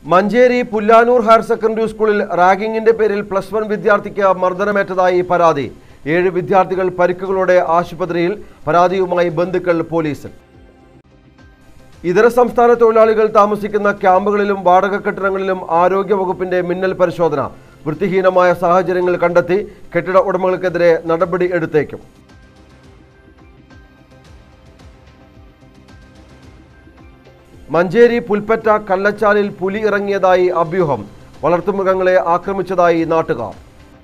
Manjeri Pullanur higher secondary സ്കൂളിൽ റാഗിങ്ങിന്റെ പേരിൽ plus one വിദ്യാർത്ഥിക്ക് മർദ്ദനമേറ്റതായി പരാതി ഏഴ് വിദ്യാർത്ഥികൾ പരിക്കുകളോടെ ആശുപത്രിയിൽ പരാതിയുമായി ബന്ധുക്കൾ പോലീസിൽ ഇതര സംസ്ഥാന തൊഴിലാളികൾ താമസിക്കുന്ന ക്യാമ്പുകളിലും വാടക കെട്ടിടങ്ങളിലും ആരോഗ്യ വകുപ്പിന്റെ മിന്നൽ പരിശോധന വൃത്തിഹീനമായ സാഹചര്യങ്ങൾ കണ്ടെത്തി കെട്ടിട ഉടമകൾക്കെതിരെ നടപടി എടുത്തേക്കും മഞ്ചേരി പുൽപ്പറ്റ കല്ലച്ചാലിൽ പുലി ഇറങ്ങിയതായി അഭ്യൂഹം വളർത്തുമൃഗങ്ങളെ ആക്രമിച്ചതായി നാട്ടുകാർ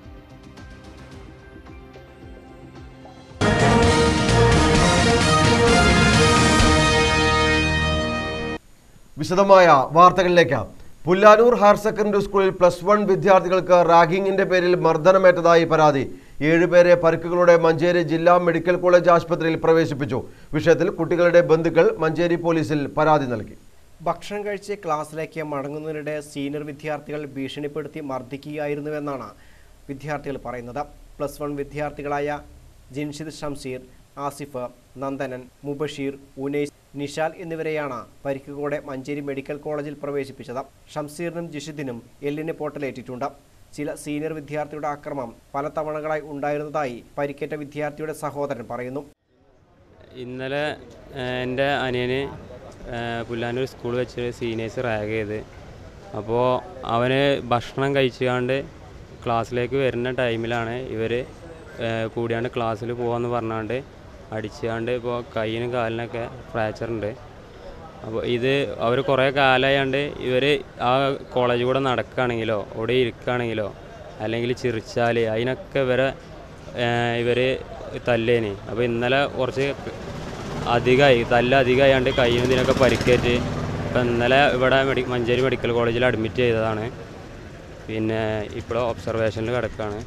വിശദമായ വാർത്തകളിലേക്ക് പുല്ലാനൂർ ഹയർ സെക്കൻഡറി സ്കൂളിൽ പ്ലസ് വൺ വിദ്യാർത്ഥികൾക്ക് റാഗിങ്ങിന്റെ പേരിൽ മർദ്ദനമേറ്റതായി പരാതി ഏഴുപേരെ പരിക്കുകളോടെ മഞ്ചേരി ജില്ലാ മെഡിക്കൽ കോളേജ് ആശുപത്രിയിൽ പ്രവേശിപ്പിച്ചു വിഷയത്തിൽ കുട്ടികളുടെ ബന്ധുക്കൾ മഞ്ചേരി പോലീസിൽ പരാതി നൽകി ഭക്ഷണം കഴിച്ച് ക്ലാസ്സിലേക്ക് മടങ്ങുന്നതിനിടെ സീനിയർ വിദ്യാർത്ഥികൾ ഭീഷണിപ്പെടുത്തി മർദ്ദിക്കുകയായിരുന്നുവെന്നാണ് വിദ്യാർത്ഥികൾ പറയുന്നത് പ്ലസ് വൺ വിദ്യാർത്ഥികളായ ജിൻഷിദ് ഷംസീർ ആസിഫ് നന്ദനൻ മുബഷീർ ഉനൈസ് നിഷാൽ എന്നിവരെയാണ് പരിക്കുകളോടെ മഞ്ചേരി മെഡിക്കൽ കോളേജിൽ പ്രവേശിപ്പിച്ചത് ഷംസീറിനും ജിഷിദിനും എല്ലിന് പൊട്ടലേറ്റിട്ടുണ്ട് ചില സീനിയർ വിദ്യാർത്ഥിയുടെ ആക്രമം പല തവണകളായി ഉണ്ടായിരുന്നതായി പരിക്കേറ്റ വിദ്യാർത്ഥിയുടെ സഹോദരൻ പറയുന്നു ഇന്നലെ ഏഹ്, എൻ്റെ അനിയന് ഏഹ്, പുല്ലാനൂർ സ്കൂൾ വെച്ച് സീനിയേഴ്സ് റാഗ് ചെയ്ത് അപ്പോൾ അവന് ഭക്ഷണം കഴിച്ചുകൊണ്ട് ക്ലാസ്സിലേക്ക് വരുന്ന ടൈമിലാണ് ഇവർ കൂടിയാണ്ട് ക്ലാസ്സിൽ പോകാമെന്ന് പറഞ്ഞാണ്ട് അടിച്ചുകൊണ്ട് ഇപ്പോൾ കയ്യിനും കാലിനൊക്കെ ഫ്രാക്ചർ ഉണ്ട് അപ്പോൾ ഇത് അവർ കുറേ കാലമായാണ്ട് ഇവർ ആ കോളേജ് കൂടെ നടക്കുകയാണെങ്കിലോ അവിടെ ഇരിക്കുകയാണെങ്കിലോ അല്ലെങ്കിൽ ചിരിച്ചാൽ അതിനൊക്കെ ഇവരെ ഇവർ തല്ലേന് അപ്പോൾ ഇന്നലെ കുറച്ച് അധികമായി തല്ല് അധികമായാണ്ട് കയ്യിനും ഇതിനൊക്കെ പരിക്കേറ്റ് ഇപ്പം ഇന്നലെ ഇവിടെ മെഡി മഞ്ചേരി മെഡിക്കൽ കോളേജിൽ അഡ്മിറ്റ് ചെയ്തതാണ് പിന്നെ ഇപ്പോൾ ഒബ്സർവേഷനിൽ കിടക്കുകയാണ്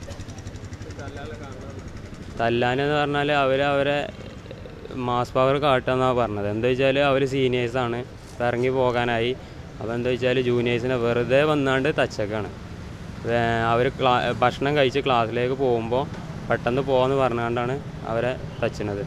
തല്ലാനെന്ന് പറഞ്ഞാൽ അവർ അവരെ മാസ് പവർ കാട്ടുകയെന്നാണ് പറഞ്ഞത് എന്താ വെച്ചാൽ അവർ സീനിയേഴ്സാണ് ഇറങ്ങി പോകാനായി അപ്പോൾ എന്താ വെച്ചാൽ ജൂനിയേഴ്സിനെ വെറുതെ വന്നാണ്ട് തച്ചക്കാണ് അവർ ക്ലാ ഭക്ഷണം കഴിച്ച് ക്ലാസ്സിലേക്ക് പോകുമ്പോൾ പെട്ടെന്ന് പോകാമെന്ന് പറഞ്ഞുകൊണ്ടാണ് അവരെ തച്ചണത്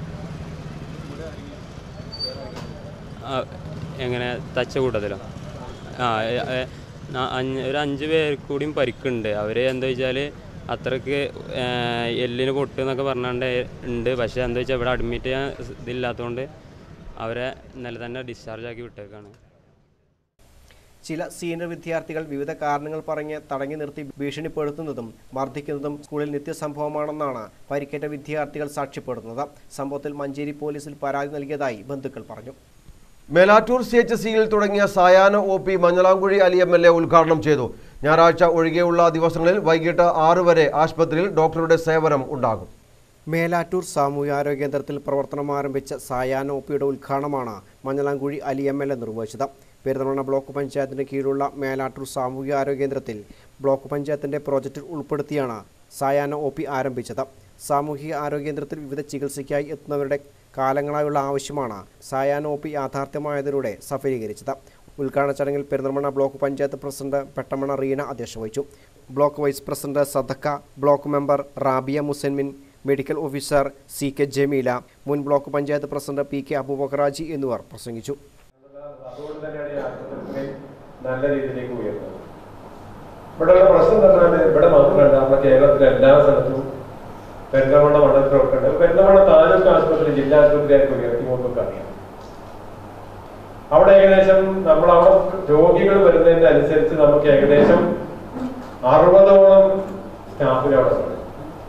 ആ, എങ്ങനെ തച്ച കൂട്ടത്തിലോ ആ ഏ, ഏ, ന- അഞ്ച് ഒരു അഞ്ച് പേർക്ക് കൂടിയും പരിക്കുണ്ട് അവർ എന്താ വെച്ചാൽ അത്രയ്ക്ക് ഏ, എല്ലിന് പൊട്ട് എന്നൊക്കെ പറഞ്ഞാണ്ട് ഉണ്ട് പക്ഷേ എന്താ വെച്ചാൽ ഇവിടെ അഡ്മിറ്റ് ചെയ്യാൻ ഇതില്ലാത്തതുകൊണ്ട് അവരെ ഇന്നലെ തന്നെ ഡിസ്ചാർജ് ആക്കി വിട്ടേക്കാണ് ചില സീനിയർ വിദ്യാർത്ഥികൾ വിവിധ കാരണങ്ങൾ പറഞ്ഞ് തടഞ്ഞു നിർത്തി ഭീഷണിപ്പെടുത്തുന്നതും മർദ്ദിക്കുന്നതും സ്കൂളിൽ നിത്യസംഭവമാണെന്നാണ് പരിക്കേറ്റ വിദ്യാർത്ഥികൾ സാക്ഷ്യപ്പെടുന്നത് സംഭവത്തിൽ മഞ്ചേരി പോലീസിൽ പരാതി നൽകിയതായി ബന്ധുക്കൾ പറഞ്ഞു മേലാറ്റൂർ സി എച്ച് സിയിൽ തുടങ്ങിയ സായാഹ്ന O P Manjalamkuzhi Ali M L A ഉദ്ഘാടനം ചെയ്തു ഞായറാഴ്ച ഒഴികെയുള്ള ദിവസങ്ങളിൽ വൈകിട്ട് ആറ് വരെ ആശുപത്രിയിൽ ഡോക്ടറുടെ സേവനം ഉണ്ടാകും മേലാറ്റൂർ സാമൂഹ്യാരോഗ്യ കേന്ദ്രത്തിൽ പ്രവർത്തനം ആരംഭിച്ച സായാഹ്ന ഒപ്പിയുടെ ഉദ്ഘാടനമാണ് Manjalamkuzhi Ali M L A നിർവഹിച്ചത് പെരുന്തമണ്ണ ബ്ലോക്ക് പഞ്ചായത്തിന് കീഴിലുള്ള മേലാറ്റൂർ സാമൂഹ്യാരോഗ്യ കേന്ദ്രത്തിൽ ബ്ലോക്ക് പഞ്ചായത്തിന്റെ പ്രോജക്റ്റിൽ ഉൾപ്പെടുത്തിയാണ് സായാഹ്ന ഒ പി ആരംഭിച്ചത് സാമൂഹിക ആരോഗ്യ കേന്ദ്രത്തിൽ വിവിധ ചികിത്സയ്ക്കായി എത്തുന്നവരുടെ കാലങ്ങളായുള്ള ആവശ്യമാണ് സായാഹ്ന ഒ പി യാഥാർത്ഥ്യമായതിലൂടെ സഫലീകരിച്ചത് ഉദ്ഘാടന ചടങ്ങിൽ പെരുന്തൽമണ്ണ ബ്ലോക്ക് പഞ്ചായത്ത് പ്രസിഡന്റ് പെട്ടമണ്ണ റീന അധ്യക്ഷത വഹിച്ചു block vice president Sadakka block member Rabia മുസൻമിൻ medical officer C K Jameela മുൻ block panchayat president P K Aboobacker Haji എന്നിവർ പ്രസംഗിച്ചു അതുകൊണ്ട് തന്നെയാണ് ഈ ആശുപത്രി നല്ല രീതിയിലേക്ക് ഉയർന്നത് ഇവിടെയുള്ള പ്രശ്നം പറഞ്ഞാൽ ഇവിടെ മാത്രമല്ല നമ്മുടെ കേരളത്തിലെ എല്ലാ സ്ഥലത്തും പെരുന്തമണ്ണ മണ്ഡലത്തിലൊക്കെ ഉണ്ട് പെരുന്തമണ്ണ താലൂക്ക് ആശുപത്രി ജില്ലാ ആശുപത്രിയായിട്ട് ഉയർത്തിക്കൊണ്ടൊക്കെ അറിയാം അവിടെ ഏകദേശം നമ്മൾ അവിടെ രോഗികൾ വരുന്നതിന്റെ അനുസരിച്ച് നമുക്ക് ഏകദേശം അറുപതോളം സ്റ്റാഫിന് അവിടെ ഉണ്ട്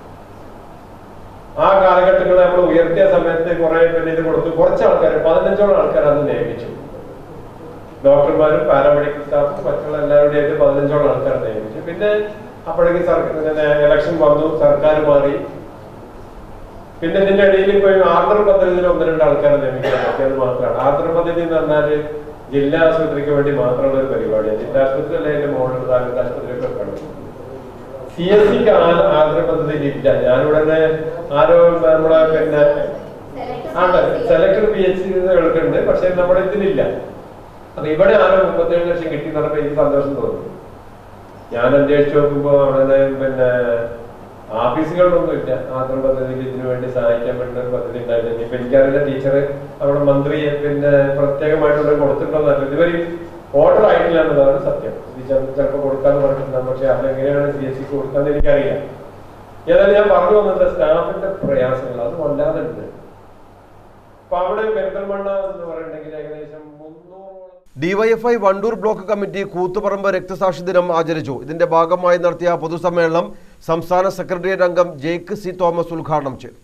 ആ കാലഘട്ടങ്ങളിൽ നമ്മൾ ഉയർത്തിയ സമയത്ത് കുറെ പിന്നെ ഇത് കൊടുത്തു കുറച്ച് ആൾക്കാർ പതിനഞ്ചോളം ആൾക്കാർ അന്ന് നിയമിച്ചു ഡോക്ടർമാരും പാരാമെഡിക്കൽ സ്റ്റാഫും മറ്റുള്ള എല്ലാവരുടെയും ആയിട്ട് പതിനഞ്ചോളം ആൾക്കാർ നിയമിച്ചു പിന്നെ അപ്പോഴേക്ക് സർക്കാർ ഇലക്ഷൻ വന്നു സർക്കാർ മാറി പിന്നെ ഇതിന്റെ ഇടയിൽ ഇപ്പൊ ആർദ്ര പദ്ധതിയിൽ ഒന്ന് രണ്ട് ആൾക്കാരെ നിയമിക്കാൻ പറ്റിയത് മാത്രമാണ് ആർദ്ര പദ്ധതി എന്ന് പറഞ്ഞാല് ജില്ലാ ആശുപത്രിക്ക് വേണ്ടി മാത്രമുള്ള ഒരു പരിപാടിയാണ് ജില്ലാ ആശുപത്രി അല്ലെ അതിന്റെ മുകളിൽ താലൂക്ക് ആശുപത്രിയൊക്കെ ഉണ്ട് സി എസ് സിക്ക് ആർദ്ര പദ്ധതിയിൽ ഇല്ല ഞാനിവിടെ ആരോ നമ്മളെ പിന്നെ ആണ് സെലക്ടർ പി എച്ച് സികൾക്കുണ്ട് പക്ഷെ നമ്മുടെ ഇതിലില്ല അപ്പൊ ഇവിടെ ആരോ മുപ്പത്തേഴ് ലക്ഷം കിട്ടി എന്ന് പറഞ്ഞപ്പോ എനിക്ക് സന്തോഷം തോന്നി ഞാൻ അന്വേഷിച്ച് നോക്കുമ്പോ അവിടെ പിന്നെ ആഫീസുകളിലൊന്നും ഇല്ല ആർദ്ര പദ്ധതിയിൽ ഇതിനു വേണ്ടി സഹായിക്കാൻ പറ്റുന്ന ഒരു പദ്ധതി ഉണ്ടായിരുന്നു ഇപ്പൊ എനിക്കറിയില്ല ടീച്ചർ അവിടെ മന്ത്രി പിന്നെ പ്രത്യേകമായിട്ടുള്ള കൊടുത്തിട്ടുണ്ടോ ഇതുവരെ ഓർഡർ ആയിട്ടില്ല എന്നതാണ് സത്യം ഇത് ചില- ചിലപ്പോൾ കൊടുക്കാന്ന് പറഞ്ഞിട്ടുണ്ടാകും പക്ഷെ അതെങ്ങനെയാണ് സി എസ് സിക്ക് കൊടുക്കാന്ന് എനിക്കറിയില്ല ഏതായാലും ഞാൻ പറഞ്ഞു വന്നത് സ്റ്റാഫിന്റെ പ്രയാസങ്ങൾ അത് വല്ലാതെ ഉണ്ട് അപ്പൊ അവിടെ പെരിന്തൽമണ്ണ എന്ന് പറയുന്നുണ്ടെങ്കിൽ ഏകദേശം മുന്നൂറോളം DYFI Wandoor block committee Koothuparamba രക്തസാക്ഷി ദിനം ആചരിച്ചു ഇതിന്റെ ഭാഗമായി നടത്തിയ പൊതുസമ്മേളനം സംസ്ഥാന സെക്രട്ടേറിയറ്റ് അംഗം ജേക്ക് സി തോമസ് ഉദ്ഘാടനം ചെയ്തു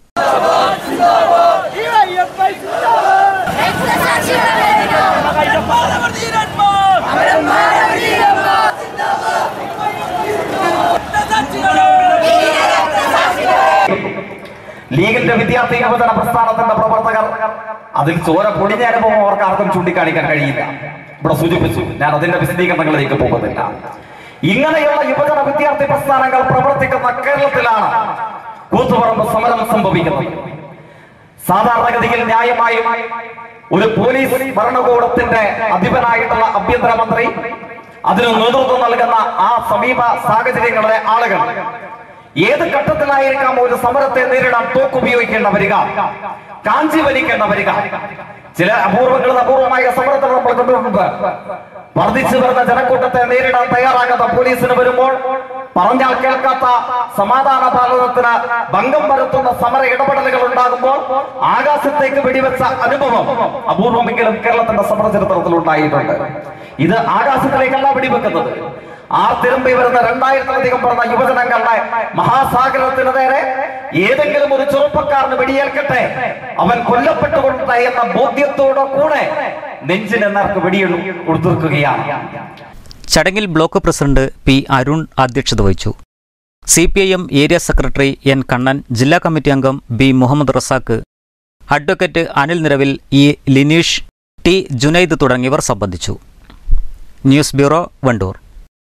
ലീഗിന്റെ വിദ്യാർത്ഥി യുവജന പ്രസ്ഥാനത്തിന്റെ പ്രവർത്തകർ അതിൽ ചോര പൊടിഞ്ഞ അനുഭവം അവർക്ക് ആർക്കും ചൂണ്ടിക്കാണിക്കാൻ കഴിയില്ല ഇവിടെ സൂചിപ്പിച്ചു ഞാൻ അതിന്റെ വിശദീകരണങ്ങളിലേക്ക് പോകുന്നില്ല ഇങ്ങനെയുള്ള യുവജന വിദ്യാർത്ഥി പ്രസ്ഥാനങ്ങൾ പ്രവർത്തിക്കുന്ന കേരളത്തിലാണ് കൂത്തുപറമ്പ് സമരം സംഭവിക്കുന്നത് സാധാരണഗതിയിൽ ന്യായമായും ഒരു പോലീസ് ഭരണകൂടത്തിന്റെ അധിപനായിട്ടുള്ള ആഭ്യന്തരമന്ത്രി അതിന് നേതൃത്വം നൽകുന്ന ആ സമീപ സാഹചര്യങ്ങളിലെ ആളുകൾ ഏത് ഘട്ടത്തിലായിരിക്കാം ഒരു സമരത്തെ നേരിടാൻ തോക്കുപയോഗിക്കേണ്ട വരിക കാഞ്ചി വലിക്കേണ്ട വരിക ചില അപൂർവങ്ങളിൽ അപൂർവമായ സമരത്തിൽ നമ്മൾ കണ്ടിട്ടുണ്ട് വർദ്ധിച്ചു വരുന്ന ജനക്കൂട്ടത്തെ നേരിടാൻ തയ്യാറാകാത്ത പോലീസിന് വരുമ്പോൾ പറഞ്ഞാൽ കേൾക്കാത്ത സമാധാന പാലനത്തിന് ഭംഗം വരുത്തുന്ന സമര ഇടപെടലുകൾ ഉണ്ടാകുമ്പോൾ ആകാശത്തേക്ക് വെടിവെച്ച അനുഭവം അപൂർവമെങ്കിലും കേരളത്തിന്റെ സമര ചരിത്രത്തിൽ ഉണ്ടായിട്ടുണ്ട് ഇത് ആകാശത്തിലേക്കല്ല വെടിവെക്കുന്നത് ആ തിരുമ്പി വരുന്ന രണ്ടായിരത്തിലധികം പറഞ്ഞ യുവജനങ്ങളുടെ മഹാസാഗരത്തിന് നേരെ ഏതെങ്കിലും ഒരു ചെറുപ്പക്കാരന് വെടിയേൽക്കട്ടെ അവൻ കൊല്ലപ്പെട്ടുകൊണ്ടേ എന്ന ബോധ്യത്തോടെ കൂടെ നെഞ്ചിന് നേർക്ക് വെടിയെടു കൊടുത്തിരിക്കുകയാണ് ചടങ്ങിൽ ബ്ലോക്ക് പ്രസിഡന്റ് പി അരുൺ അധ്യക്ഷത വഹിച്ചു C P I M area secretary N Kannan ജില്ലാ കമ്മിറ്റി അംഗം ബി മുഹമ്മദ് റസാക്ക് അഡ്വക്കേറ്റ് അനിൽ നിരവിൽ ഇ ലിനീഷ് ടി ജുനൈദ് തുടങ്ങിയവർ സംബന്ധിച്ചു news bureau Wandoor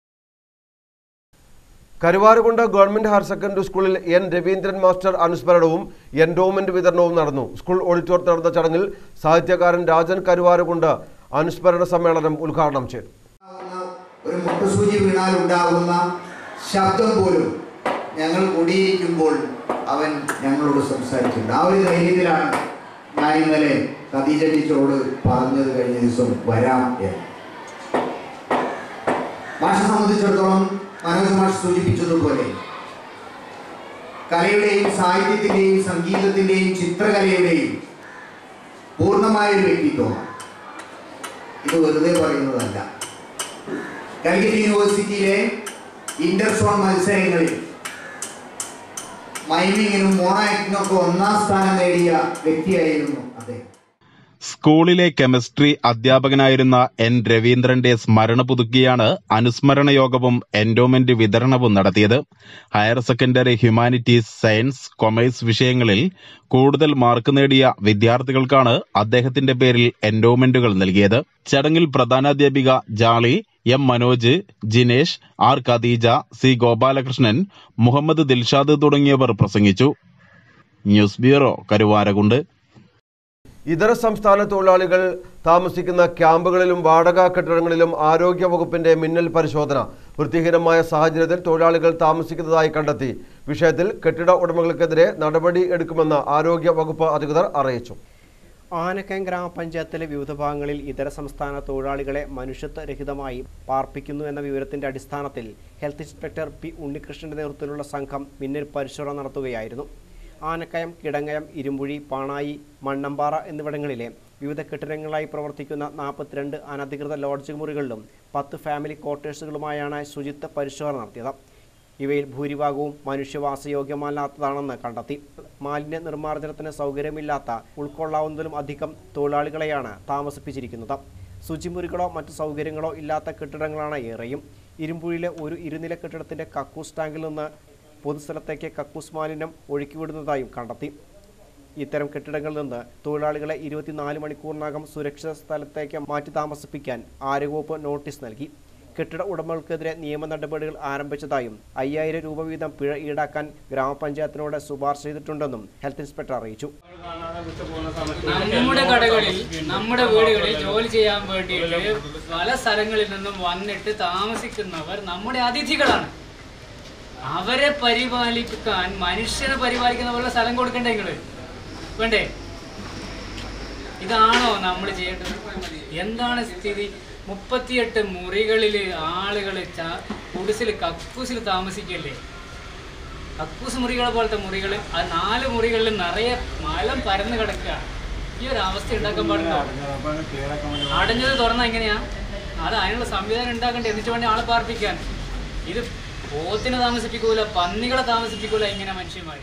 Karuvarakundu government higher secondary സ്കൂളിൽ എൻ രവീന്ദ്രൻ മാസ്റ്റർ അനുസ്മരണവും എൻഡോമെന്റ് വിതരണവും നടന്നു സ്കൂൾ ഓഡിറ്റോറിയത്തിൽ നടന്ന ചടങ്ങിൽ സാഹിത്യകാരൻ രാജൻ കരുവാരുകുണ്ട് അനുസ്മരണ സമ്മേളനം ഉദ്ഘാടനം ചെയ്തു ഒരു മുട്ടുസൂചി വീണാൽ ഉണ്ടാകുന്ന ശബ്ദം പോലും ഞങ്ങൾ കൂടിയിരിക്കുമ്പോൾ അവൻ ഞങ്ങളോട് സംസാരിച്ചിട്ടുണ്ട് ആ ഒരു ധൈര്യത്തിലാണ് ഞാൻ ഇന്നലെ ഖദീജ ടീച്ചറോട് പറഞ്ഞത് കഴിഞ്ഞ ദിവസം വരാം എന്ന് ഭാഷ സംബന്ധിച്ചിടത്തോളം മനോജ് മാഷ് സൂചിപ്പിച്ചതുപോലെ കലയുടെയും സാഹിത്യത്തിന്റെയും സംഗീതത്തിന്റെയും ചിത്രകലയുടെയും പൂർണ്ണമായ ഒരു വ്യക്തിത്വമാണ് ഇത് വെറുതെ പറയുന്നതല്ല കാലിക്കറ്റ് യൂണിവേഴ്സിറ്റിയിലെ ഇന്റർസോൺ മത്സരങ്ങളിൽ മൈമിങ്ങിനും മോണോ ആക്ടിനും ഒക്കെ ഒന്നാം സ്ഥാനം നേടിയ വ്യക്തിയായിരുന്നു അദ്ദേഹം സ്കൂളിലെ കെമിസ്ട്രി അധ്യാപകനായിരുന്ന എൻ രവീന്ദ്രന്റെ സ്മരണ പുതുക്കിയാണ് അനുസ്മരണ യോഗവും എൻഡോമെന്റ് വിതരണവും നടത്തിയത് higher secondary humanities science commerce വിഷയങ്ങളിൽ കൂടുതൽ മാർക്ക് നേടിയ വിദ്യാർത്ഥികൾക്കാണ് അദ്ദേഹത്തിന്റെ പേരിൽ എൻഡോമെന്റുകൾ നൽകിയത് ചടങ്ങിൽ പ്രധാനാധ്യാപിക Jolly M Manoj Jinesh R Khadeeja C Gopalakrishnan Muhammad Dilshad തുടങ്ങിയവർ പ്രസംഗിച്ചു ന്യൂസ് ബ്യൂറോ കരുവാരകുണ്ട് ഇതര സംസ്ഥാന തൊഴിലാളികൾ താമസിക്കുന്ന ക്യാമ്പുകളിലും വാടക കെട്ടിടങ്ങളിലും ആരോഗ്യ വകുപ്പിന്റെ മിന്നൽ പരിശോധന വൃത്തിഹീനമായ സാഹചര്യത്തിൽ തൊഴിലാളികൾ താമസിക്കുന്നതായി കണ്ടെത്തി വിഷയത്തിൽ കെട്ടിട ഉടമകൾക്കെതിരെ നടപടി എടുക്കുമെന്ന് ആരോഗ്യ വകുപ്പ് അധികൃതർ അറിയിച്ചു ആനക്കയം ഗ്രാമപഞ്ചായത്തിലെ വിവിധ ഭാഗങ്ങളിൽ ഇതര സംസ്ഥാന തൊഴിലാളികളെ മനുഷ്യത്വരഹിതമായി പാർപ്പിക്കുന്നു എന്ന വിവരത്തിന്റെ അടിസ്ഥാനത്തിൽ ഹെൽത്ത് ഇൻസ്പെക്ടർ പി ഉണ്ണികൃഷ്ണന്റെ നേതൃത്വത്തിലുള്ള സംഘം മിന്നൽ പരിശോധന നടത്തുകയായിരുന്നു ആനക്കയം കിടങ്ങയം ഇരുമ്പുഴി പാണായി മണ്ണമ്പാറ എന്നിവിടങ്ങളിലെ വിവിധ കെട്ടിടങ്ങളായി പ്രവർത്തിക്കുന്ന നാൽപ്പത്തിരണ്ട് അനധികൃത ലോഡ്ജ് മുറികളിലും പത്ത് ഫാമിലി ക്വാർട്ടേഴ്സുകളുമായാണ് ശുചിത്വ പരിശോധന നടത്തിയത് ഇവയിൽ ഭൂരിഭാഗവും മനുഷ്യവാസയോഗ്യമല്ലാത്തതാണെന്ന് കണ്ടെത്തി മാലിന്യ നിർമ്മാർജ്ജനത്തിന് സൗകര്യമില്ലാത്ത ഉൾക്കൊള്ളാവുന്നതിലും അധികം തൊഴിലാളികളെയാണ് താമസിപ്പിച്ചിരിക്കുന്നത് ശുചിമുറികളോ മറ്റു സൗകര്യങ്ങളോ ഇല്ലാത്ത കെട്ടിടങ്ങളാണ് ഏറെയും ഇരുമ്പുഴിയിലെ ഒരു ഇരുനില കെട്ടിടത്തിന്റെ കക്കൂസ് ടാങ്കിൽ നിന്ന് പൊതുസ്ഥലത്തേക്ക് കക്കൂസ് മാലിന്യം ഒഴുക്കിവിടുന്നതായും കണ്ടെത്തി ഇത്തരം കെട്ടിടങ്ങളിൽ നിന്ന് തൊഴിലാളികളെ ഇരുപത്തിനാല് മണിക്കൂറിനകം സുരക്ഷിത സ്ഥലത്തേക്ക് മാറ്റി താമസിപ്പിക്കാൻ ആരോഗ്യവകുപ്പ് നോട്ടീസ് നൽകി കെട്ടിട ഉടമകൾക്കെതിരെ നിയമ നടപടികൾ ആരംഭിച്ചതായും അയ്യായിരം രൂപ വീതം പിഴ ഈടാക്കാൻ ഗ്രാമപഞ്ചായത്തിനോട് ശുപാർശ ചെയ്തിട്ടുണ്ടെന്നും ഹെൽത്ത് ഇൻസ്പെക്ടർ അറിയിച്ചു നമ്മുടെ കടകളിൽ നമ്മുടെ വീടുകളിൽ ജോലി ചെയ്യാൻ വേണ്ടിയിട്ട് പല സ്ഥലങ്ങളിൽ നിന്നും വന്നിട്ട് താമസിക്കുന്നവർ നമ്മുടെ അതിഥികളാണ് അവരെ പരിപാലിക്കാൻ മനുഷ്യനെ പരിപാലിക്കുന്ന പോലെ സ്ഥലം കൊടുക്കണ്ടേ നിങ്ങള് വേണ്ടേ ഇതാണോ നമ്മൾ ചെയ്യേണ്ടത് എന്താണ് സ്ഥിതി മുപ്പത്തിയെട്ട് മുറികളിൽ ആളുകൾ കുടിസിൽ കക്കൂസിൽ താമസിക്കല്ലേ കക്കൂസ് മുറികളെ പോലത്തെ മുറികൾ ആ നാല് മുറികളിൽ നിറയെ മലം പരന്ന് കിടക്കുക ഈ ഒരു അവസ്ഥ ഉണ്ടാക്കാൻ പാടില്ല അടഞ്ഞത് തുറന്ന എങ്ങനെയാ അത് അതിനുള്ള സംവിധാനം ഉണ്ടാക്കണ്ടേ എന്നിട്ട് വേണ്ടി ആളെ പാർപ്പിക്കാൻ ഇത് പോത്തിനെ താമസിപ്പിക്കൂല പന്നികളെ താമസിപ്പിക്കൂല ഇങ്ങനെ മനുഷ്യന്മാർ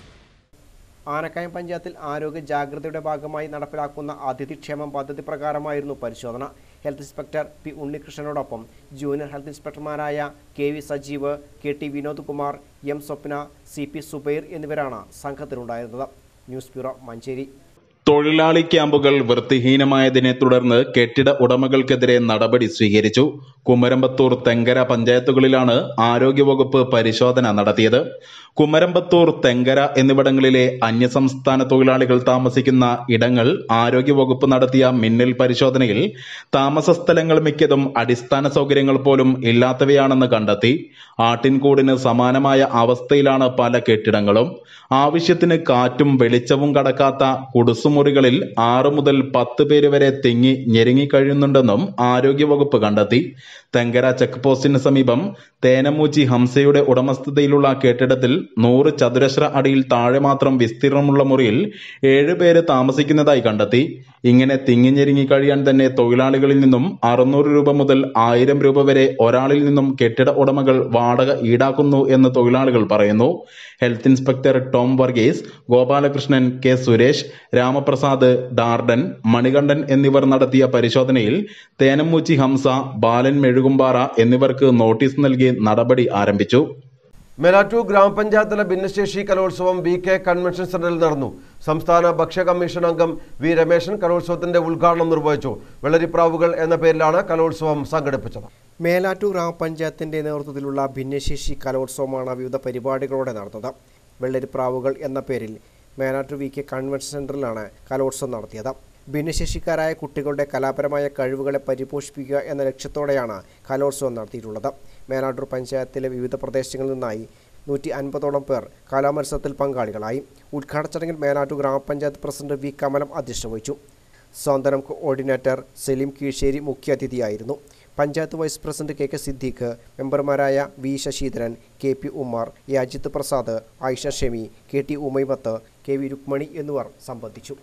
ആനക്കയം പഞ്ചായത്തിൽ ആരോഗ്യ ജാഗ്രതയുടെ ഭാഗമായി നടപ്പിലാക്കുന്ന അതിഥി ക്ഷേമം പദ്ധതി പ്രകാരമായിരുന്നു പരിശോധന ഹെൽത്ത് ഇൻസ്പെക്ടർ പി ഉണ്ണികൃഷ്ണനോടൊപ്പം ജൂനിയർ ഹെൽത്ത് ഇൻസ്പെക്ടർമാരായ K V Sajeev K T Vinod Kumar M Swapna C P Zubair എന്നിവരാണ് സംഘത്തിലുണ്ടായിരുന്നത് ന്യൂസ് ബ്യൂറോ മഞ്ചേരി തൊഴിലാളി ക്യാമ്പുകൾ വൃത്തിഹീനമായതിനെ തുടർന്ന് കെട്ടിട ഉടമകൾക്കെതിരെ നടപടി സ്വീകരിച്ചു കുമരമ്പത്തൂർ തെങ്കര പഞ്ചായത്തുകളിലാണ് ആരോഗ്യവകുപ്പ് പരിശോധന നടത്തിയത് കുമരമ്പത്തൂർ തെങ്കര എന്നിവിടങ്ങളിലെ അന്യസംസ്ഥാന തൊഴിലാളികൾ താമസിക്കുന്ന ഇടങ്ങൾ ആരോഗ്യവകുപ്പ് നടത്തിയ മിന്നൽ പരിശോധനയിൽ താമസ സ്ഥലങ്ങൾ മിക്കതും അടിസ്ഥാന സൗകര്യങ്ങൾ പോലും ഇല്ലാത്തവയാണെന്ന് കണ്ടെത്തി ആട്ടിൻകൂടിന് സമാനമായ അവസ്ഥയിലാണ് പല കെട്ടിടങ്ങളും ആവശ്യത്തിന് കാറ്റും വെളിച്ചവും കടക്കാത്ത കുടുസുമുറികളിൽ ആറു മുതൽ പത്ത് പേര് വരെ തിങ്ങി ഞെരുങ്ങിക്കഴിയുന്നുണ്ടെന്നും ആരോഗ്യവകുപ്പ് കണ്ടെത്തി തെങ്കര ചെക്ക് പോസ്റ്റിന് സമീപം തേനമൂച്ചി ഹംസയുടെ ഉടമസ്ഥതയിലുള്ള കെട്ടിടത്തിൽ നൂറ് ചതുരശ്ര അടിയിൽ താഴെ മാത്രം വിസ്തീർണമുള്ള മുറിയിൽ ഏഴുപേര് താമസിക്കുന്നതായി കണ്ടെത്തി ഇങ്ങനെ തിങ്ങിഞ്ഞെരുങ്ങി കഴിയാൻ തന്നെ തൊഴിലാളികളിൽ നിന്നും അറുന്നൂറ് രൂപ മുതൽ ആയിരം രൂപ വരെ ഒരാളിൽ നിന്നും കെട്ടിട ഉടമകൾ വാടക ഈടാക്കുന്നു എന്ന് തൊഴിലാളികൾ പറയുന്നു health inspector Tom Varghese Gopalakrishnan K Suresh Ramaprasad ഡാർഡൻ മണികണ്ഠൻ എന്നിവർ നടത്തിയ പരിശോധനയിൽ തേനമ്മൂച്ചി ഹംസ ബാലൻ മെഴുകുംപാറ എന്നിവർക്ക് നോട്ടീസ് നൽകി നടപടി ആരംഭിച്ചു മെലാറ്റൂർ ഗ്രാമപഞ്ചായത്തിലെ ഭിന്നശേഷി കലോത്സവം വി കെ കൺവെൻഷൻ സെന്ററിൽ നടന്നു സംസ്ഥാന ഭക്ഷ്യ കമ്മീഷൻ അംഗം വി രമേശൻ കലോത്സവത്തിന്റെ ഉദ്ഘാടനം നിർവഹിച്ചു വെള്ളരിപ്രാവുകൾ എന്ന പേരിലാണ് കലോത്സവം സംഘടിപ്പിച്ചത് മേലാറ്റൂർ ഗ്രാമപഞ്ചായത്തിന്റെ നേതൃത്വത്തിലുള്ള ഭിന്നശേഷി കലോത്സവമാണ് വിവിധ പരിപാടികളോടെ നടന്നത് വെള്ളരിപ്രാവുകൾ എന്ന പേരിൽ മേലാറ്റൂർ വി കെ കൺവെൻഷൻ സെന്ററിലാണ് കലോത്സവം നടത്തിയത് ഭിന്നശേഷിക്കാരായ കുട്ടികളുടെ കലാപരമായ കഴിവുകളെ പരിപോഷിപ്പിക്കുക എന്ന ലക്ഷ്യത്തോടെയാണ് കലോത്സവം നടത്തിയിട്ടുള്ളത് മേലാറ്റൂർ പഞ്ചായത്തിലെ വിവിധ പ്രദേശങ്ങളിൽ നിന്നായി നൂറ്റി അൻപതോളം പേർ കലാമത്സരത്തിൽ പങ്കാളികളായി ഉദ്ഘാടന ചടങ്ങിൽ മേലാറ്റൂർ ഗ്രാമപഞ്ചായത്ത് പ്രസിഡന്റ് വി കമലം അധ്യക്ഷത വഹിച്ചു സ്വാതന്ത്ര്യം കോർഡിനേറ്റർ സലീം കീഴ്ശ്ശേരി മുഖ്യാതിഥിയായിരുന്നു panchayat vice president K K Siddique മെമ്പർമാരായ V Sasidharan K P Umar A Ajith Prasad Ayisha Shemi K T Umaimath K V Rukmani എന്നിവർ സംബന്ധിച്ചു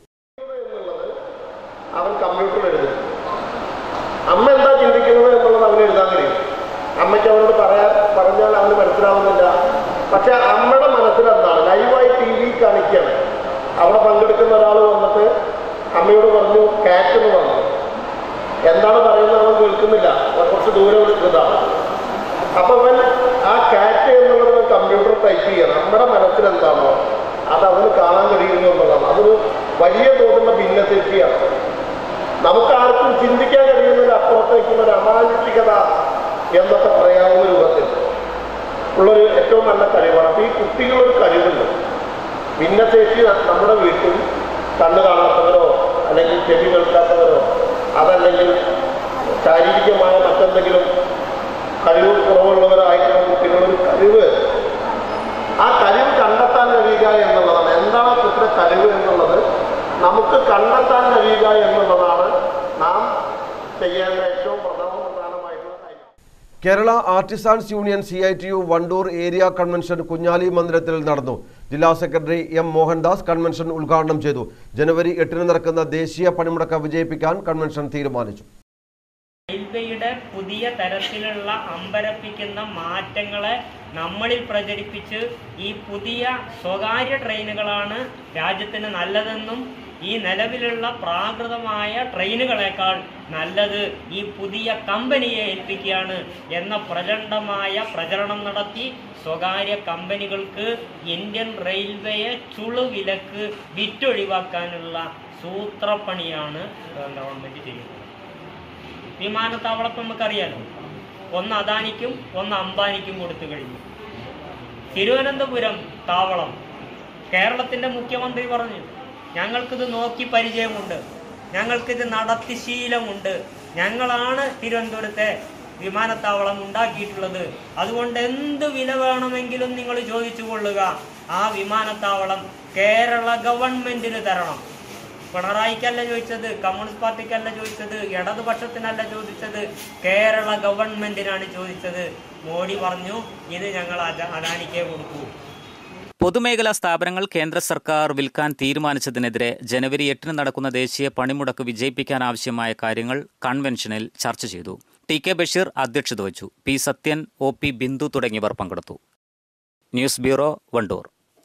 അവൻ കമ്പ്യൂട്ടറിൽ എഴുതും അമ്മ എന്താ ചിന്തിക്കുന്നത് എന്നുള്ളത് അവന് എഴുതാൻ കഴിയും അമ്മയ്ക്ക് അവനോട് പറയാൻ പറഞ്ഞാൽ അവന് മനസ്സിലാവുന്നില്ല പക്ഷെ അമ്മയുടെ മനസ്സിൽ എന്താണ് ലൈവായി ടി വി കാണിക്കുകയാണ് അവിടെ പങ്കെടുക്കുന്ന ഒരാൾ വന്നിട്ട് അമ്മയോട് പറഞ്ഞു കാറ്റ് എന്ന് പറഞ്ഞു എന്താണ് പറയുന്നത് അവൻ കേൾക്കുന്നില്ല കുറച്ച് ദൂരെ വിളിക്കുന്നതാണ് അപ്പൊ അവൻ ആ കാറ്റ് എന്നുള്ളത് കമ്പ്യൂട്ടർ ടൈപ്പ് ചെയ്യണം നമ്മുടെ മനസ്സിൽ എന്താണോ അത് അവന് കാണാൻ കഴിയുന്നു എന്നുള്ളതാണ് അതൊരു വലിയ തോതിലുള്ള ഭിന്നശേഷിയാണ് നമുക്ക് ആർക്കും ചിന്തിക്കാൻ കഴിയുന്നതിന് അപ്പുറത്തേക്കുള്ള ഒരു അമാനുഷികത എന്നൊക്കെ പറയാവുന്ന രൂപത്തിൽ ഉള്ളൊരു ഏറ്റവും നല്ല കഴിവാണ് അപ്പൊ ഈ കുട്ടികളൊരു കഴിവുണ്ട് ഭിന്നശേഷി നമ്മുടെ വീട്ടിൽ കണ്ണ് കാണാത്തവരോ അല്ലെങ്കിൽ ചെവി കേൾക്കാത്തവരോ അതല്ലെങ്കിൽ ശാരീരികമായ മറ്റെന്തെങ്കിലും കഴിവ് കുറവുള്ളവരായിട്ടുള്ള കുട്ടികളൊരു കഴിവ് ആ കഴിവ് കണ്ടെത്താൻ കഴിയുക എന്നുള്ളതാണ് എന്താണ് ആ കുട്ടിയുടെ കഴിവ് എന്നുള്ളത് നമുക്ക് കണ്ടെത്താൻ കഴിയുക എന്നുള്ളതാണ് നാം ചെയ്യേണ്ട ഏറ്റവും പ്രധാന പ്രധാനമായിട്ടുള്ള കാര്യം Kerala artisans union C I T U Wandoor area convention Kunhali മന്ദിരത്തിൽ നടന്നു ജില്ലാ സെക്രട്ടറി എം മോഹൻദാസ് കൺവെൻഷൻ ഉദ്ഘാടനം ചെയ്തു ജനുവരി എട്ടിന് നടക്കുന്ന ദേശീയ പണിമുടക്ക് വിജയിപ്പിക്കാൻ കൺവെൻഷൻ തീരുമാനിച്ചു റെയിൽവേയുടെ പുതിയ തരത്തിലുള്ള അമ്പരപ്പിക്കുന്ന മാറ്റങ്ങളെ നമ്മളിൽ പ്രചരിപ്പിച്ച് ഈ പുതിയ സ്വകാര്യ ട്രെയിനുകളാണ് രാജ്യത്തിന് നല്ലതെന്നും ഈ നിലവിലുള്ള പ്രാകൃതമായ ട്രെയിനുകളെക്കാൾ നല്ലത് ഈ പുതിയ കമ്പനിയെ ഏൽപ്പിക്കുകയാണ് എന്ന പ്രചണ്ഡമായ പ്രചരണം നടത്തി സ്വകാര്യ കമ്പനികൾക്ക് ഇന്ത്യൻ റെയിൽവേയെ ചുളുവിലക്ക് വിറ്റൊഴിവാക്കാനുള്ള സൂത്രപ്പണിയാണ് ഗവൺമെന്റ് ചെയ്യുന്നത് വിമാനത്താവളപ്പം നമുക്കറിയാലോ ഒന്ന് അദാനിക്കും ഒന്ന് അംബാനിക്കും കൊടുത്തു കഴിഞ്ഞു തിരുവനന്തപുരം താവളം കേരളത്തിന്റെ മുഖ്യമന്ത്രി പറഞ്ഞു ഞങ്ങൾക്കിത് നോക്കി പരിചയമുണ്ട് ഞങ്ങൾക്കിത് നടത്തി ശീലമുണ്ട് ഞങ്ങളാണ് തിരുവനന്തപുരത്തെ വിമാനത്താവളം ഉണ്ടാക്കിയിട്ടുള്ളത് അതുകൊണ്ട് എന്ത് വില വേണമെങ്കിലും നിങ്ങൾ ചോദിച്ചു കൊള്ളുക ആ വിമാനത്താവളം കേരള ഗവൺമെന്റിന് തരണം പിണറായിക്കല്ല ചോദിച്ചത് കമ്മ്യൂണിസ്റ്റ് പാർട്ടിക്കല്ല ചോദിച്ചത് ഇടതുപക്ഷത്തിനല്ല ചോദിച്ചത് കേരള ഗവൺമെന്റിനാണ് ചോദിച്ചത് മോഡി പറഞ്ഞു ഇത് ഞങ്ങൾ അദ- അദാനിക്കേ കൊടുക്കൂ പൊതുമേഖലാ സ്ഥാപനങ്ങൾ കേന്ദ്ര സർക്കാർ വിൽക്കാൻ തീരുമാനിച്ചതിനെതിരെ ജനുവരി എട്ടിന് നടക്കുന്ന ദേശീയ പണിമുടക്ക് വിജയിപ്പിക്കാൻ ആവശ്യമായ കാര്യങ്ങൾ കൺവെൻഷനിൽ ചർച്ച ചെയ്തു ടി കെ ബഷീർ അധ്യക്ഷത വഹിച്ചു P Sathyan O P Bindu തുടങ്ങിയവർ പങ്കെടുത്തു ന്യൂസ് ബ്യൂറോ വണ്ടൂർ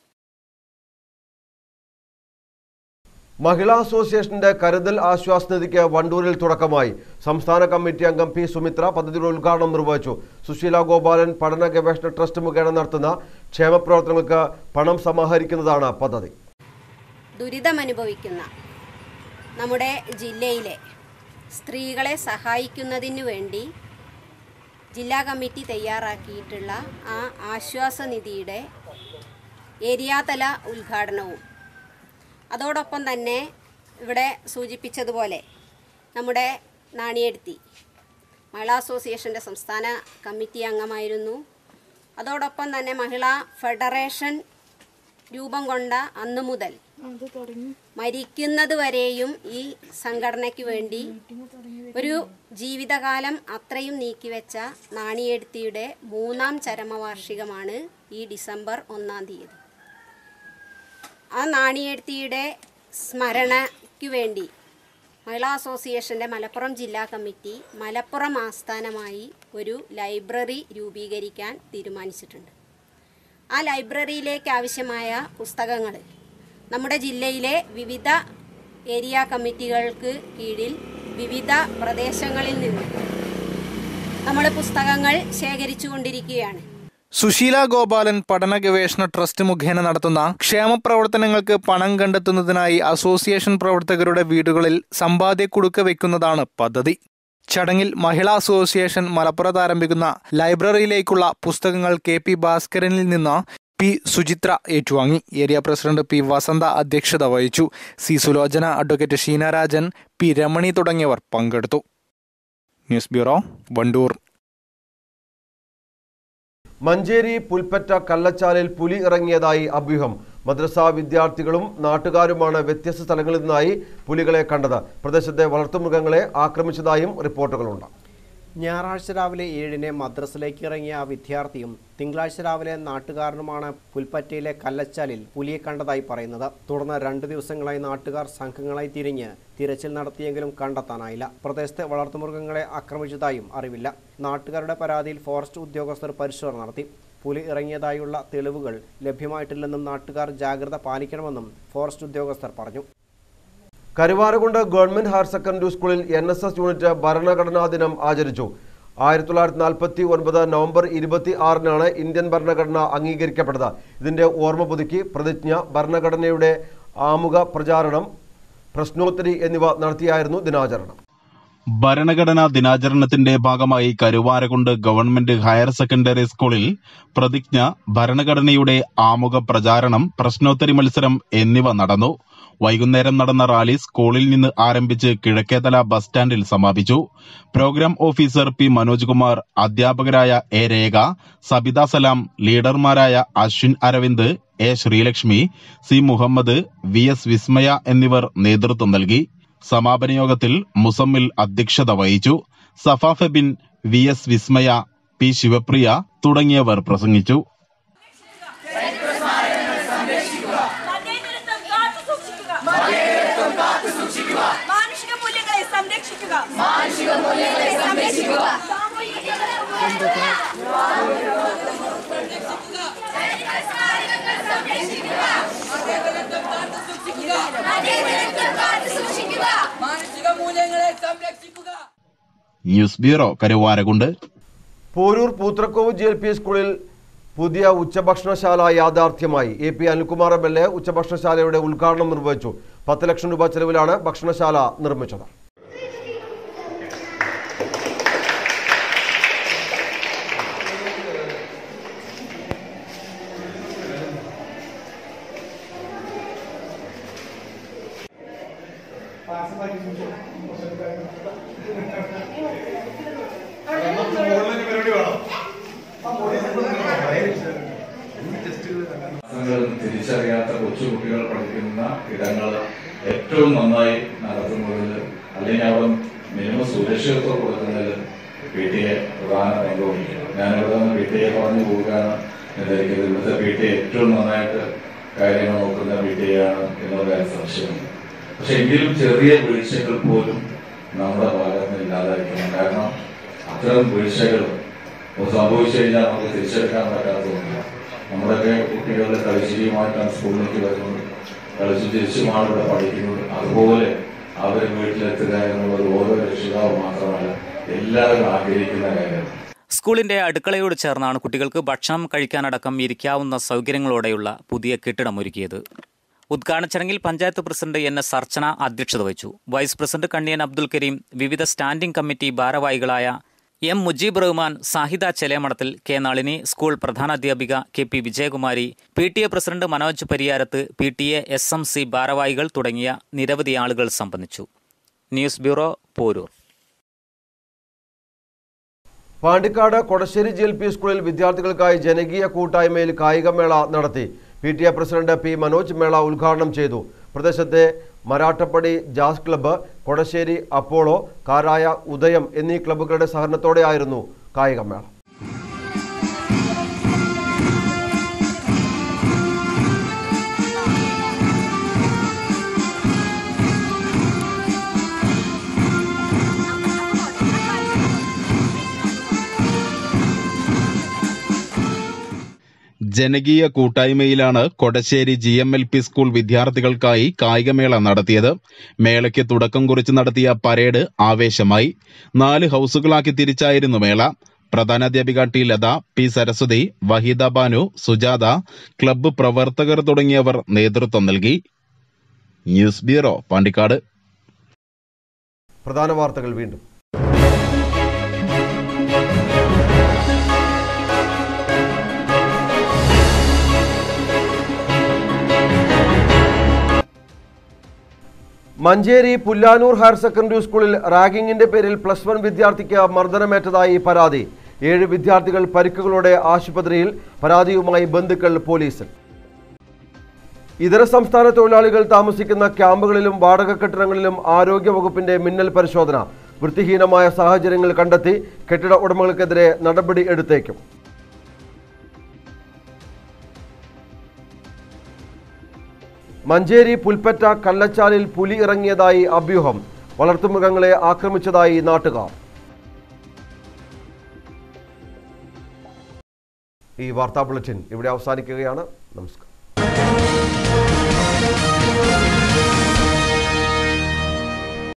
മഹിളാ അസോസിയേഷന്റെ കരുതൽ ആശ്വാസ നിധിക്ക് വണ്ടൂരിൽ തുടക്കമായി സംസ്ഥാന കമ്മിറ്റി അംഗം പി സുമിത്ര പദ്ധതിയുടെ ഉദ്ഘാടനം നിർവഹിച്ചു സുശീല ഗോപാലൻ പഠന ഗവേഷണ ട്രസ്റ്റ് മുഖേന നടത്തുന്ന ക്ഷേമപ്രവർത്തനങ്ങൾക്ക് പണം സമാഹരിക്കുന്നതാണ് പദ്ധതി ദുരിതമനുഭവിക്കുന്ന നമ്മുടെ ജില്ലയിലെ സ്ത്രീകളെ സഹായിക്കുന്നതിനു വേണ്ടി ജില്ലാ കമ്മിറ്റി തയ്യാറാക്കിയിട്ടുള്ള ആ ആശ്വാസനിധിയുടെ ഏരിയാതല ഉദ്ഘാടനവും അതോടൊപ്പം തന്നെ ഇവിടെ സൂചിപ്പിച്ചതുപോലെ നമ്മുടെ നാണിയെടുത്തി മഹിളാ അസോസിയേഷൻ്റെ സംസ്ഥാന കമ്മിറ്റി അംഗമായിരുന്നു അതോടൊപ്പം തന്നെ മഹിളാ ഫെഡറേഷൻ രൂപം കൊണ്ട അന്നു മുതൽ മരിക്കുന്നത് വരെയും ഈ സംഘടനയ്ക്ക് വേണ്ടി ഒരു ജീവിതകാലം അത്രയും നീക്കിവെച്ച നാണിയെടുത്തിയുടെ മൂന്നാം ചരമവാർഷികമാണ് ഈ ഡിസംബർ ഒന്നാം തീയതി ആ നാണിയെടുത്തിയുടെ സ്മരണയ്ക്ക് വേണ്ടി മഹിളാ അസോസിയേഷൻ്റെ മലപ്പുറം ജില്ലാ കമ്മിറ്റി മലപ്പുറം ആസ്ഥാനമായി ഒരു ലൈബ്രറി രൂപീകരിക്കാൻ തീരുമാനിച്ചിട്ടുണ്ട് ആ ലൈബ്രറിയിലേക്ക് ആവശ്യമായ പുസ്തകങ്ങൾ നമ്മുടെ ജില്ലയിലെ വിവിധ ഏരിയ കമ്മിറ്റികൾക്ക് കീഴിൽ വിവിധ പ്രദേശങ്ങളിൽ നിന്ന് നമ്മൾ പുസ്തകങ്ങൾ ശേഖരിച്ചു കൊണ്ടിരിക്കുകയാണ് സുശീല ഗോപാലൻ പഠന ഗവേഷണ ട്രസ്റ്റ് മുഖേന നടത്തുന്ന ക്ഷേമ പ്രവർത്തനങ്ങൾക്ക് പണം കണ്ടെത്തുന്നതിനായി അസോസിയേഷൻ പ്രവർത്തകരുടെ വീടുകളിൽ സമ്പാദ്യ കുടുക്ക വെക്കുന്നതാണ് പദ്ധതി ചടങ്ങിൽ മഹിളാ അസോസിയേഷൻ മലപ്പുറത്ത് ആരംഭിക്കുന്ന ലൈബ്രറിയിലേക്കുള്ള പുസ്തകങ്ങൾ കെ പി ഭാസ്കരനിൽ നിന്ന് പി സുചിത്ര ഏറ്റുവാങ്ങി ഏരിയ പ്രസിഡന്റ് പി വസന്ത അധ്യക്ഷത വഹിച്ചു C Sulochana advocate Sheenarajan P Ramani തുടങ്ങിയവർ പങ്കെടുത്തു ന്യൂസ് ബ്യൂറോ വണ്ടൂർ മഞ്ചേരി പുൽപ്പറ്റ കള്ളച്ചാലിൽ പുലി ഇറങ്ങിയതായി അഭ്യൂഹം മദ്രസ വിദ്യാർത്ഥികളും നാട്ടുകാരുമാണ് വ്യത്യസ്ത സ്ഥലങ്ങളിൽ നിന്നായി പുലികളെ കണ്ടത് പ്രദേശത്തെ വളർത്തുമൃഗങ്ങളെ ആക്രമിച്ചതായും റിപ്പോർട്ടുകളുണ്ട് ഞായറാഴ്ച രാവിലെ ഏഴിന് മദ്രസിലേക്ക് ഇറങ്ങിയ ആ വിദ്യാർത്ഥിയും തിങ്കളാഴ്ച രാവിലെ നാട്ടുകാരനുമാണ് പുൽപ്പറ്റയിലെ കല്ലച്ചാലിൽ പുലിയെ കണ്ടതായി പറയുന്നത് തുടർന്ന് രണ്ടു ദിവസങ്ങളായി നാട്ടുകാർ സംഘങ്ങളായി തിരിഞ്ഞ് തിരച്ചിൽ നടത്തിയെങ്കിലും കണ്ടെത്താനായില്ല പ്രദേശത്തെ വളർത്തുമൃഗങ്ങളെ ആക്രമിച്ചതായും അറിവില്ല നാട്ടുകാരുടെ പരാതിയിൽ ഫോറസ്റ്റ് ഉദ്യോഗസ്ഥർ പരിശോധന നടത്തി പുലി ഇറങ്ങിയതായുള്ള തെളിവുകൾ ലഭ്യമായിട്ടില്ലെന്നും നാട്ടുകാർ ജാഗ്രത പാലിക്കണമെന്നും ഫോറസ്റ്റ് ഉദ്യോഗസ്ഥർ പറഞ്ഞു കരുവാരകുണ്ട് ഗവൺമെന്റ് ഹയർ സെക്കൻഡറി സ്കൂളിൽ എൻ എസ് എസ് യൂണിറ്റ് ഭരണഘടനാ ദിനം ആചരിച്ചു ആയിരത്തി തൊള്ളായിരത്തി നാൽപ്പത്തി ഒൻപത് നവംബർ ഇരുപത്തി ആറിനാണ് ഇന്ത്യൻ ഭരണഘടന അംഗീകരിക്കപ്പെട്ടത് ഇതിന്റെ ഓർമ്മ പുതുക്കി പ്രതിജ്ഞ ഭരണഘടനയുടെ ആമുഖ പ്രചാരണം പ്രശ്നോത്തരി എന്നിവ നടത്തിയായിരുന്നു ദിനാചരണം ഭരണഘടനാ ദിനാചരണത്തിന്റെ ഭാഗമായി കരുവാരകുണ്ട് ഗവൺമെന്റ് ഹയർ സെക്കൻഡറി സ്കൂളിൽ പ്രതിജ്ഞ ഭരണഘടനയുടെ ആമുഖ പ്രചാരണം പ്രശ്നോത്തരി മത്സരം എന്നിവ നടന്നു വൈകുന്നേരം നടന്ന റാലി സ്കൂളിൽ നിന്ന് ആരംഭിച്ച് കിഴക്കേതല ബസ് സ്റ്റാൻഡിൽ സമാപിച്ചു program officer P Manoj Kumar അധ്യാപകരായ എ രേഖ സബിത സലാം ലീഡർമാരായ Aswin Aravind A Sreelakshmi C Muhammad V S Vismaya എന്നിവർ നേതൃത്വം നൽകി സമാപന യോഗത്തിൽ മുസമ്മിൽ അധ്യക്ഷത വഹിച്ചു Safa Febin V S Vismaya P Sivapriya തുടങ്ങിയവർ പ്രസംഗിച്ചു മാനുഷിക മൂല്യങ്ങളെ സംരക്ഷിക്കുക മാനുഷിക മൂല്യങ്ങളെ സംരക്ഷിക്കുക മാനുഷിക മൂല്യങ്ങളെ സംരക്ഷിക്കുക news bureau Karuvarakundu Porur Poothrakkovu G L P സ്കൂളിൽ പുതിയ ഉച്ചഭക്ഷണശാല യാഥാർത്ഥ്യമായി A P Anilkumar M L A ഉച്ചഭക്ഷണശാലയുടെ ഉദ്ഘാടനം നിർവഹിച്ചു പത്ത് ലക്ഷം രൂപ ചെലവിലാണ് ഭക്ഷണശാല നിർമ്മിച്ചത് തിരിച്ചറിയാത്ത കൊച്ചുകുട്ടികൾ പഠിക്കുന്ന ഇടങ്ങൾ ഏറ്റവും നന്നായി നടത്തുന്നതിൽ അല്ലെങ്കിൽ അവിടെ മിനിമം സുരക്ഷിതത്വം കൊടുക്കുന്നതിൽ പി ടി എ പ്രധാന പങ്ക് വഹിക്കണം ഞാനിവിടെ നിന്ന് പി ടി എ പറഞ്ഞു പോവുകയാണ് എന്തായിരിക്കും ഇവിടുത്തെ പി ടി എ ഏറ്റവും നന്നായിട്ട് കാര്യങ്ങൾ നോക്കുന്ന പി ടി എ ആണ് എന്നുള്ള കാര്യം സംശയമുണ്ട് പക്ഷെ എങ്കിലും ചെറിയ വീഴ്ചകൾ പോലും നമ്മുടെ ഭാഗത്ത് നിന്ന് ഇല്ലാതായിരിക്കണം കാരണം അത്തരം വീഴ്ചകൾ സംഭവിച്ചു കഴിഞ്ഞാൽ നമുക്ക് തിരിച്ചെടുക്കാൻ പറ്റാത്തതുകൊണ്ട് നമ്മുടെയൊക്കെ കുട്ടികൾ കളിച്ചിരിയുമായിട്ടാണ് സ്കൂളിലേക്ക് വരുന്നത് കളിച്ചു തിരിച്ചുമാണ് ഇവിടെ പഠിക്കുന്നത് അതുപോലെ അവർ വീട്ടിലെത്തുക എന്നുള്ളത് ഓരോ രക്ഷിതാവ് മാത്രമല്ല എല്ലാവരും ആഗ്രഹിക്കുന്ന കാര്യമാണ് സ്കൂളിന്റെ അടുക്കളയോട് ചേർന്നാണ് കുട്ടികൾക്ക് ഭക്ഷണം കഴിക്കാനടക്കം ഇരിക്കാവുന്ന സൗകര്യങ്ങളോടെയുള്ള പുതിയ കെട്ടിടം ഒരുക്കിയത് ഉദ്ഘാടന ചടങ്ങിൽ panchayat president N S Archana അധ്യക്ഷത വഹിച്ചു വൈസ് പ്രസിഡന്റ് കണ്ണിയൻ അബ്ദുൽ കരീം വിവിധ സ്റ്റാൻഡിംഗ് കമ്മിറ്റി ഭാരവാഹികളായ എം മുജീബ് റഹ്മാൻ സാഹിദ ചെലേമഠത്തിൽ കെ നളിനി സ്കൂൾ പ്രധാനാധ്യാപിക K P Vijayakumari P T A president Manoj Pariyarath P T A S M C ഭാരവാഹികൾ തുടങ്ങിയ നിരവധി ആളുകൾ സംബന്ധിച്ചു news bureau Porur Pandikkad Kodassery G L P സ്കൂളിൽ വിദ്യാർത്ഥികൾക്കായി ജനകീയ കൂട്ടായ്മയിൽ കായികമേള നടത്തി P T A president P Manoj മേള ഉദ്ഘാടനം ചെയ്തു പ്രദേശത്തെ Marattappadi jazz club Kodassery Apollo കാരായ ഉദയം എന്നീ ക്ലബ്ബുകളുടെ സഹകരണത്തോടെയായിരുന്നു കായികമേള ജനകീയ കൂട്ടായ്മയിലാണ് Kodassery G M L P school വിദ്യാർത്ഥികൾക്കായി കായികമേള നടത്തിയത് മേളയ്ക്ക് തുടക്കം കുറിച്ച് നടത്തിയ പരേഡ് ആവേശമായി നാല് ഹൌസുകളാക്കി തിരിച്ചായിരുന്നു മേള പ്രധാനാധ്യാപിക T Latha P Saraswathi Waheeda Banu Sujatha club പ്രവർത്തകർ തുടങ്ങിയവർ നേതൃത്വം നൽകി ന്യൂസ് ബ്യൂറോ പാണ്ടിക്കാട് പ്രധാന വാർത്തകൾ വീണ്ടും മഞ്ചേരി പുല്ലാനൂർ ഹയർ സെക്കൻഡറി സ്കൂളിൽ റാഗിങ്ങിന്റെ പേരിൽ പ്ലസ് വൺ വിദ്യാർത്ഥിക്ക് മർദ്ദനമേറ്റതായി പരാതി ഏഴ് വിദ്യാർത്ഥികൾ പരിക്കുകളോടെ ആശുപത്രിയിൽ പരാതിയുമായി ബന്ധുക്കൾ പോലീസിൽ ഇതര സംസ്ഥാന തൊഴിലാളികൾ താമസിക്കുന്ന ക്യാമ്പുകളിലും വാടക കെട്ടിടങ്ങളിലും ആരോഗ്യ വകുപ്പിന്റെ മിന്നൽ പരിശോധന വൃത്തിഹീനമായ സാഹചര്യങ്ങൾ കണ്ടെത്തി കെട്ടിട ഉടമകൾക്കെതിരെ നടപടി എടുത്തേക്കും മഞ്ചേരി പുൽപ്പറ്റ കല്ലച്ചാലിൽ പുലി ഇറങ്ങിയതായി അഭ്യൂഹം വളർത്തുമൃഗങ്ങളെ ആക്രമിച്ചതായി നാട്ടുകാർ ഈ വാർത്താ ബുള്ളറ്റിൻ ഇവിടെ അവസാനിക്കുകയാണ് നമസ്കാരം